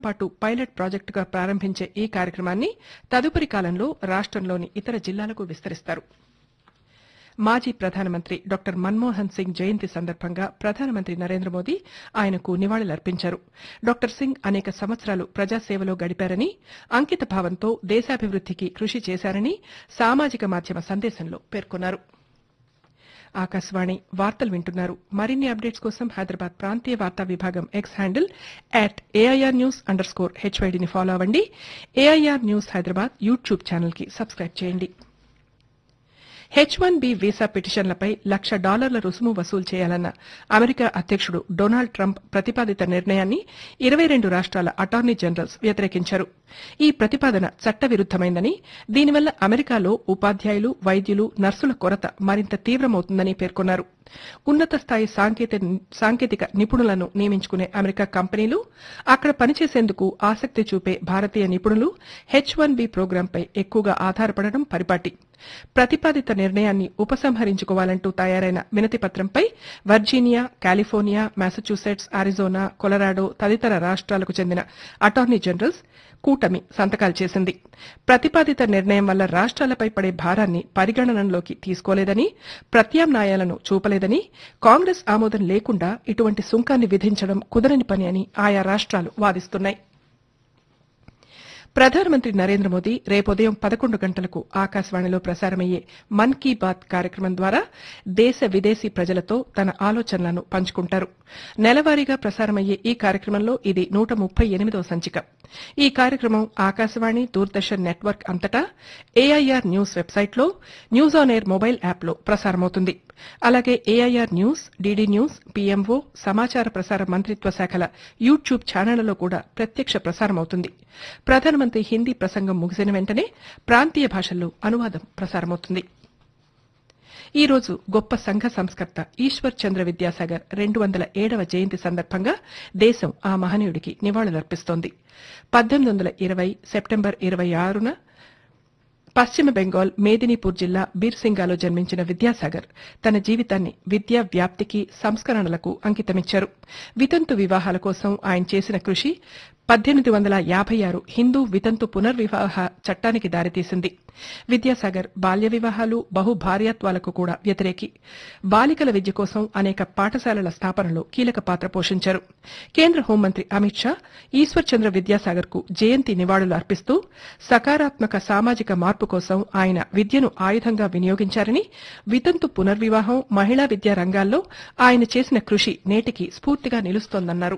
పాటు పైలట్ ప్రాజెక్టుగా ప్రారంభించే ఈ కార్యక్రమాన్ని తదుపరి కాలంలో రాష్టంలోని ఇతర జిల్లాలకు విస్తరిస్తారు మాజీ ప్రధానమంత్రి డాక్టర్ మన్మోహన్ సింగ్ జయంతి సందర్భంగా ప్రధానమంత్రి నరేంద్ర మోదీ ఆయనకు నివాళులర్పించారు డాక్టర్ సింగ్ అనేక సంవత్సరాలు ప్రజాసేవలో గడిపారని అంకిత భావంతో దేశాభివృద్దికి కృషి చేశారని సామాజిక మాధ్యమ సందేశంలో పేర్కొన్నారు ఆకాశవాణి వార్తలు వింటున్నారు మరిన్ని అప్డేట్స్ కోసం హైదరాబాద్ ప్రాంతీయ వార్తా విభాగం X handle at AIR news underscore హెచ్వైడిని ఫాలో అవ్వండి AIR news Hyderabad YouTube channel కి సబ్స్క్రైబ్ చేయండి హెచ్ వన్ బి వీసా పిటిషన్లపై లక్ష డాలర్ల రుసుము వసూలు చేయాలన్న అమెరికా అధ్యక్షుడు డొనాల్డ్ ట్రంప్ ప్రతిపాదిత నిర్ణయాన్ని ఇరవై రెండు రాష్ట్రాల అటార్నీ జనరల్స్ వ్యతిరేకించారు ఈ ప్రతిపాదన చట్టవిరుద్దమైందని దీనివల్ల అమెరికాలో ఉపాధ్యాయులు వైద్యులు నర్సుల కొరత మరింత తీవ్రమవుతుందని పేర్కొన్నారు ఉన్నత స్థాయి సాంకేతి- సాంకేతిక నిపుణులను నియమించుకునే అమెరికా కంపెనీలు అక్కడ పనిచేసేందుకు ఆసక్తి చూపే భారతీయ నిపుణులు హెచ్ వన్ బి ప్రోగ్రాంపై ఎక్కువగా ఆధారపడడం పరిపాటి ప్రతిపాదిత నిర్ణయాన్ని ఉపసంహరించుకోవాలంటూ తయారైన వినతి పత్రంపై Virginia California Massachusetts Arizona Colorado తదితర రాష్ట్రాలకు చెందిన అటార్నీ జనరల్స్ కూటమి సంతకాలు చేసింది ప్రతిపాదిత నిర్ణయం వల్ల రాష్ట్రాలపై పడే భారాన్ని పరిగణనలోకి తీసుకోలేదని ప్రత్యామ్నాయాలను చూపలేదని కాంగ్రెస్ ఆమోదం లేకుండా ఇటువంటి సుంకాన్ని విధించడం కుదరని పని అని ఆయా రాష్ట్రాలు వాదిస్తున్నాయి ప్రధానమంత్రి నరేంద్ర మోదీ రేపు ఉదయం పదకొండు గంటలకు ఆకాశవాణిలో ప్రసారమయ్యే మన్ కీ బాత్ కార్యక్రమం ద్వారా దేశ విదేశీ ప్రజలతో తన ఆలోచనలను పంచుకుంటారు నెలవారీగా ప్రసారమయ్యే ఈ కార్యక్రమంలో ఇది నూట ముప్పై ఎనిమిదో సంచిక ఈ కార్యక్రమం ఆకాశవాణి దూరదర్శన్ నెట్వర్క్ అంతటా ఏఐఆర్ న్యూస్ వెబ్సైట్లో న్యూస్ ఆన్ ఎయిర్ మొబైల్ యాప్లో ప్రసారమవుతుంది అలాగే AIR news DD news PMO సమాచార ప్రసార మంత్రిత్వ శాఖల యూట్యూబ్ ఛానళ్లలో కూడా ప్రత్యక్ష ప్రసారమవుతుంది ప్రధానమంత్రి హిందీ ప్రసంగం ముగిసిన వెంటనే ప్రాంతీయ భాషల్లో అనువాదం ప్రసారమవుతుంది ఈ రోజు గొప్ప సంఘ సంస్కర్త ఈశ్వర్ చంద్ర విద్యాసాగర్ రెండు వందల ఏడవ జయంతి సందర్భంగా దేశం ఆ మహనీయుడికి నివాళులర్పిస్తోంది పద్దెనిమిది వందల ఇరవై సెప్టెంబర్ ఇరవై ఆరున పశ్చిమ బెంగాల్ మేదినీపూర్ జిల్లా బీర్సింగాలో జన్మించిన విద్యాసాగర్ తన జీవితాన్ని విద్యా వ్యాప్తికి సంస్కరణలకు అంకితమిచ్చారు వితంతు వివాహాల కోసం ఆయన చేసిన కృషి పద్దెనిమిది వందల యాభై ఆరు హిందూ వితంతు పునర్వివాహ చట్టానికి దారితీసింది విద్యాసాగర్ బాల్య వివాహాలు బహు భార్యాత్వాలకు కూడా వ్యతిరేకి బాలికల విద్య కోసం అనేక పాఠశాలల స్థాపనలో కీలక పాత్ర పోషించారు కేంద్ర హోంమంత్రి అమిత్ షా ఈశ్వర్ చంద్ర విద్యాసాగర్ కు జయంతి నివాళులు అర్పిస్తూ సకారాత్మక సామాజిక మార్పు కోసం ఆయన విద్యను ఆయుధంగా వినియోగించారని వితంతు పునర్వివాహం మహిళా విద్యా రంగాల్లో ఆయన చేసిన కృషి నేటికి స్ఫూర్తిగా నిలుస్తోందన్నారు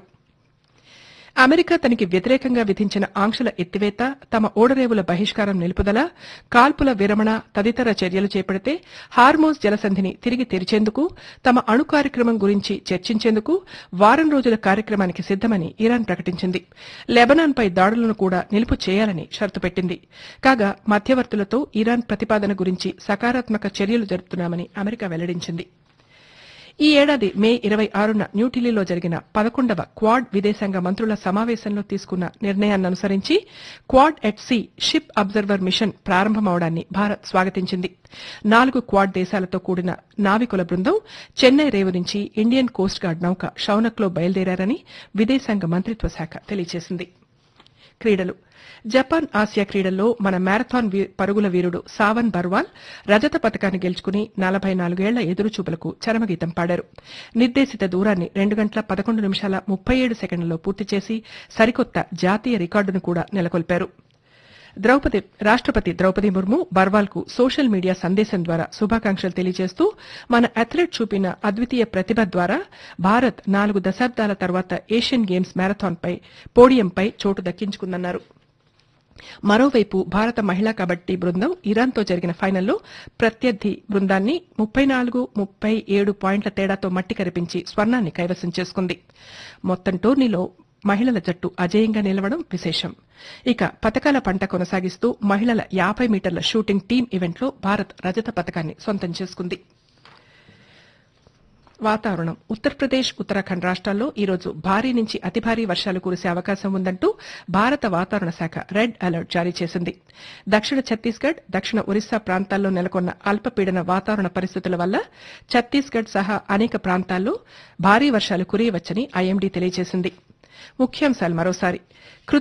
అమెరికా తనకి వ్యతిరేకంగా విధించిన ఆంక్షల ఎత్తివేత తమ ఓడరేవుల బహిష్కారం నిలుపుదల కాల్పుల విరమణ తదితర చర్యలు చేపడితే హార్మోస్ జలసంధిని తిరిగి తెరిచేందుకు తమ అణు కార్యక్రమం గురించి చర్చించేందుకు వారం రోజుల కార్యక్రమానికి సిద్దమని ఇరాన్ ప్రకటించింది లెబనాన్పై దాడులను కూడా నిలుపు చేయాలని షరతు పెట్టింది కాగా మధ్యవర్తులతో ఇరాన్ ప్రతిపాదన గురించి సకారాత్మక చర్యలు జరుపుతున్నామని అమెరికా వెల్లడించింది ఈ ఏడాది మే ఇరవై ఆరున న్యూఢిల్లీలో జరిగిన పదకొండవ క్వాడ్ విదేశాంగ మంత్రుల సమావేశంలో తీసుకున్న నిర్ణయాన్ననుసరించి Quad at sea ship observer mission ప్రారంభమవడాన్ని భారత్ స్వాగతించింది నాలుగు క్వాడ్ దేశాలతో కూడిన నావికుల బృందం చెన్నై రేవు నుంచి ఇండియన్ కోస్ట్ గార్డ్ నౌక షౌనక్లో బయలుదేరారని విదేశాంగ మంత్రిత్వ శాఖ తెలియజేసింది క్రీడలు జపాన్ ఆసియా క్రీడల్లో మన మ్యారథాన్ వీ- పరుగుల వీరుడు సావన్ బర్వాల్ రజత పథకాన్ని గెలుచుకుని నలభై నాలుగేళ్ల ఎదురుచూపులకు చరమగీతం పాడారు నిర్దేశిత దూరాన్ని రెండు గంటల పదకొండు నిమిషాల ముప్పై ఏడు సెకండ్లలో పూర్తి చేసి సరికొత్త జాతీయ రికార్డును కూడా నెలకొల్పారు ద్రౌపది రాష్ట్రపతి ద్రౌపది ముర్ము బర్వాల్ కు సోషల్ మీడియా సందేశం ద్వారా శుభాకాంక్షలు తెలియజేస్తూ మన అథ్లెట్ చూపిన అద్వితీయ ప్రతిభ ద్వారా భారత్ నాలుగు దశాబ్దాల తర్వాత ఏషియన్ గేమ్స్ మ్యారథాన్పై పోడియంపై చోటు దక్కించుకుందన్నారు మరోవైపు భారత మహిళా కబడ్డీ బృందం ఇరాన్తో జరిగిన ఫైనల్లో ప్రత్యర్థి బృందాన్ని ముప్పై నాలుగు ముప్పై ఏడు పాయింట్ల తేడాతో మట్టి కరిపించి స్వర్ణాన్ని కైవసం చేసుకుంది మొత్తం టోర్నీలో మహిళల జట్టు అజేయంగా నిలవడం విశేషం ఇక పతకాల పంట కొనసాగిస్తూ మహిళల యాభై మీటర్ల షూటింగ్ టీం ఈవెంట్లో భారత్ రజత పతకాన్ని సొంతం చేసుకుంది వాతావరణం ఉత్తరప్రదేశ్ ఉత్తరాఖండ్ రాష్ట్రాల్లో ఈ రోజు భారీ నుంచి అతి భారీ వర్షాలు కురిసే అవకాశం ఉందంటూ భారత వాతావరణ శాఖ రెడ్ అలర్ట్ జారీ చేసింది దక్షిణ ఛత్తీస్గఢ్ దక్షిణ ఒరిస్సా ప్రాంతాల్లో నెలకొన్న అల్పపీడన వాతావరణ పరిస్థితుల వల్ల ఛత్తీస్గఢ్ సహా అనేక ప్రాంతాల్లో భారీ వర్షాలు కురియవచ్చని ఐఎండీ తెలియజేసింది ముఖ్యాంశాలు మరోసారి